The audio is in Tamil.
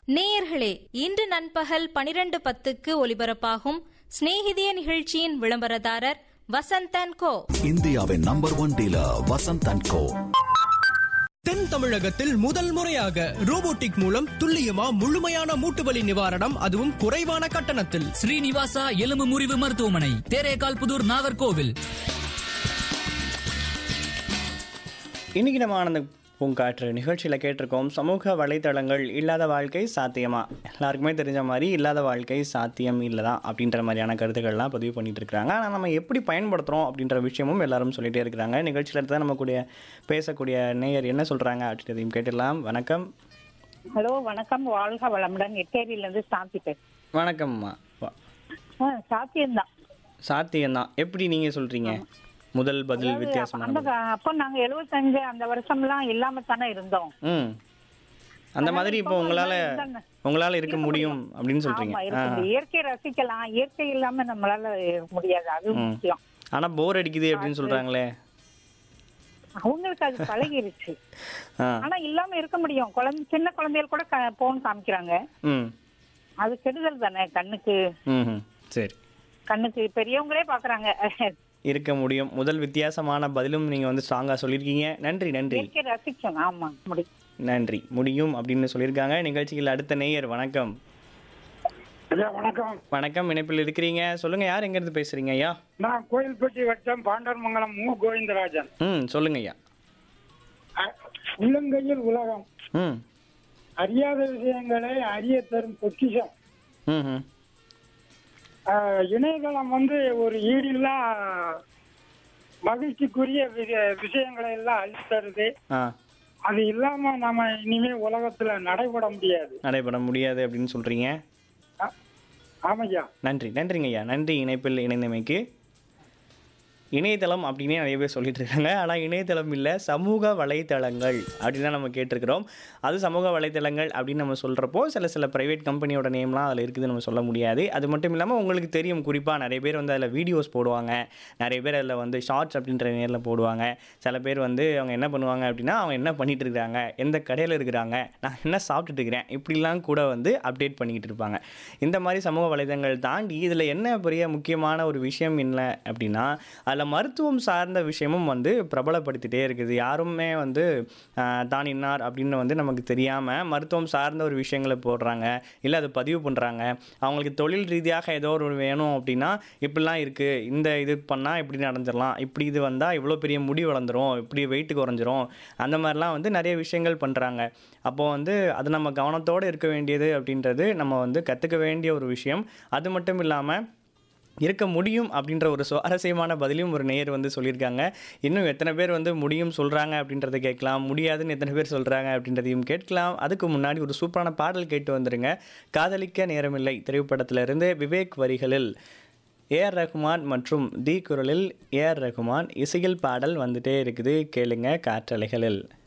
நேயர்களே இன்று நண்பகல் பனிரெண்டு பத்துக்கு ஒலிபரப்பாகும் சிநேகிதிய நிகழ்ச்சியின் விளம்பரதாரர் வசந்தன் கோ இந்தியாவின் number one dealer Vasanth and co தென் தமிழகத்தில் முதல் முறையாக ரோபோட்டிக் மூலம் துல்லியமா முழுமையான மூட்டு வலி நிவாரணம் அதுவும் குறைவான கட்டணத்தில் ஸ்ரீனிவாசா எலும்பு முறிவு மருத்துவமனை தேரேகால் புதூர் நாகர்கோவில் இன்னைக்கு நம்ம ஆனந்த பூங்காற்று நிகழ்ச்சியில் கேட்டிருக்கோம் சமூக வலைத்தளங்கள் இல்லாத வாழ்க்கை சாத்தியமா எல்லாருக்குமே தெரிஞ்ச மாதிரி இல்லாத வாழ்க்கை சாத்தியம் இல்லை தான் அப்படின்ற மாதிரியான கருத்துக்கள்லாம் பதிவு பண்ணிட்டு இருக்காங்க ஆனால் நம்ம எப்படி பயன்படுத்துகிறோம் அப்படின்ற விஷயமும் எல்லாரும் சொல்லிட்டே இருக்கிறாங்க நிகழ்ச்சியில் தான் நம்ம கூடிய பேசக்கூடிய நேயர் என்ன சொல்கிறாங்க அப்படின்றதையும் கேட்டுடலாம் வணக்கம் ஹலோ வணக்கம் வாழ்க வளமுடன் எட்டேரியில இருந்து சாந்தி பேசுறேன் வணக்கம்மா வா- ஆ, சாத்தியம்தான் சாத்தியம்தான் எப்படி நீங்கள் சொல்கிறீங்க முதல் பதில் வித்தியாசமான அந்த பதில். கா- அப்போ நாங்க எழுபத்தஞ்சு அந்த வருஷம்லாம் இல்லாம தானே இருந்தோம் ம் அந்த மாதிரி இப்போ உங்களால் இருந்தாங்க. உங்களால் இருக்க முடியும் அப்படின்னு சொல்கிறீங்க ஆமா ஆ இருக்குது இயற்கை ரசிக்கலாம் இயற்கை இல்லாம நம்மளால முடியாது அது ம். முக்கியம் ஆனால் போர் அடிக்குது அப்படின்னு சொல்கிறாங்களே அவங்களுக்கு அது பழகிருச்சு ஆ ஆனா இல்லாம இருக்க முடியும் குழந்தை சின்ன குழந்தைகள் கூட க- போன் காமிக்கிறாங்க ம் அது கெடுதல் தானே கண்ணுக்கு ம் சரி கண்ணுக்கு பெரியவங்களே பாக்குறாங்க இருக்க முடியும் முதல் வித்தியாசமான பதிலும் நீங்கள் வந்து ஸ்ட்ராங்காக சொல்லியிருக்கீங்க நன்றி நன்றி இயற்கை ரசிக்கணும் ஆமா முடியும் நன்றி முடியும் அப்படின்னு சொல்லியிருக்காங்க நிகழ்ச்சியில் அடுத்த நேயர் வணக்கம் ஐயா வணக்கம் வணக்கம் இணைப்பில் இருக்கிறீங்க சொல்லுங்க யார் எங்கேருந்து பேசுறீங்க ஐயா நான் கோயில்பட்டி வட்டம் பாண்டர்மங்கலம் மு கோவிந்தராஜன் ம் சொல்லுங்க ஐயா அ- உள்ளங்கையில் உலகம் ம் அறியாத விஷயங்களை அறிய தரும் பொக்கிஷம் ம் ம் அஹ், இணையதளம் வந்து ஒரு ஈடில்லா மகிழ்ச்சிக்குரிய வி- விஷயங்களை எல்லாம் அளித்தருது ஆ அது இல்லாம நம்ம இனிமே உலகத்துல நடைபெற முடியாது நடைபெற முடியாது அப்படின்னு சொல்கிறீங்க அ- ஆமையா நன்றி நன்றிங்க ஐயா நன்றி இணைப்பில் இணைந்தமைக்கு இணையதளம் அப்படின்னே நிறைய பேர் சொல்லிட்டு இருக்காங்க ஆனால் இணையதளம் இல்லை சமூக வலைத்தளங்கள் அப்படின்னு தான் நம்ம கேட்டிருக்கிறோம் அது சமூக வலைத்தளங்கள் அப்படின்னு நம்ம சொல்கிறப்போ சில சில ப்ரைவேட் கம்பெனியோட நேம்லாம் அதில் இருக்குது நம்ம சொல்ல முடியாது அது மட்டும் இல்லாமல் உங்களுக்கு தெரியும் குறிப்பாக நிறைய பேர் வந்து அதில் வீடியோஸ் போடுவாங்க நிறைய பேர் அதில் வந்து ஷார்ட்ஸ் அப்படின்ற நேரில் போடுவாங்க சில பேர் வந்து அவங்க என்ன பண்ணுவாங்க அப்படின்னா அவங்க என்ன பண்ணிட்டு இருக்காங்க எந்த கடையில் இருக்கிறாங்க நான் என்ன சாப்பிட்டுட்டு இருக்கிறேன் இப்படிலாம் கூட வந்து அப்டேட் பண்ணிக்கிட்டு இருப்பாங்க இந்த மாதிரி சமூக வலைதளங்கள் தாண்டி இதில் என்ன பெரிய முக்கியமான ஒரு விஷயம் என்ன அப்படின்னா அதில் மருத்துவம் சார்ந்த விஷயமும் வந்து பிரபலப்படுத்திட்டே இருக்குது யாருமே வந்து ஆஹ், தான் இன்னார் அப்படின்னு வந்து நமக்கு தெரியாமல் மருத்துவம் சார்ந்த ஒரு விஷயங்களை போடுறாங்க இல்லை அதை பதிவு பண்ணுறாங்க அவங்களுக்கு தொழில் ரீதியாக ஏதோ ஒரு வேணும் அப்படின்னா இப்படிலாம் இருக்குது இந்த இது பண்ணால் இப்படி நடந்துடலாம் இப்படி இது வந்தால் இவ்வளோ பெரிய முடி வளர்ந்துரும் இப்படி வெயிட் குறைஞ்சிரும் அந்த மாதிரிலாம் வந்து நிறைய விஷயங்கள் பண்ணுறாங்க அப்போது வந்து அது நம்ம கவனத்தோடு இருக்க வேண்டியது அப்படின்றது நம்ம வந்து கற்றுக்க வேண்டிய ஒரு விஷயம் அது மட்டும் இல்லாமல் இருக்க முடியும் அப்படின்ற ஒரு சுவாரஸ்யமான பதிலையும் ஒரு நேயர் வந்து சொல்லியிருக்காங்க இன்னும் எத்தனை பேர் வந்து முடியும் சொல்கிறாங்க அப்படின்றத கேட்கலாம் முடியாதுன்னு எத்தனை பேர் சொல்கிறாங்க அப்படின்றதையும் கேட்கலாம் அதுக்கு முன்னாடி ஒரு சூப்பரான பாடல் கேட்டு வந்துருங்க காதலிக்க நேரமில்லை திரைப்படத்திலிருந்து விவேக் வரிகளில் ஏஆர் ரகுமான் மற்றும் தி குரலில் ஏஆர் ரகுமான் இசையில் பாடல் வந்துட்டே இருக்குது கேளுங்க காற்றலைகளில்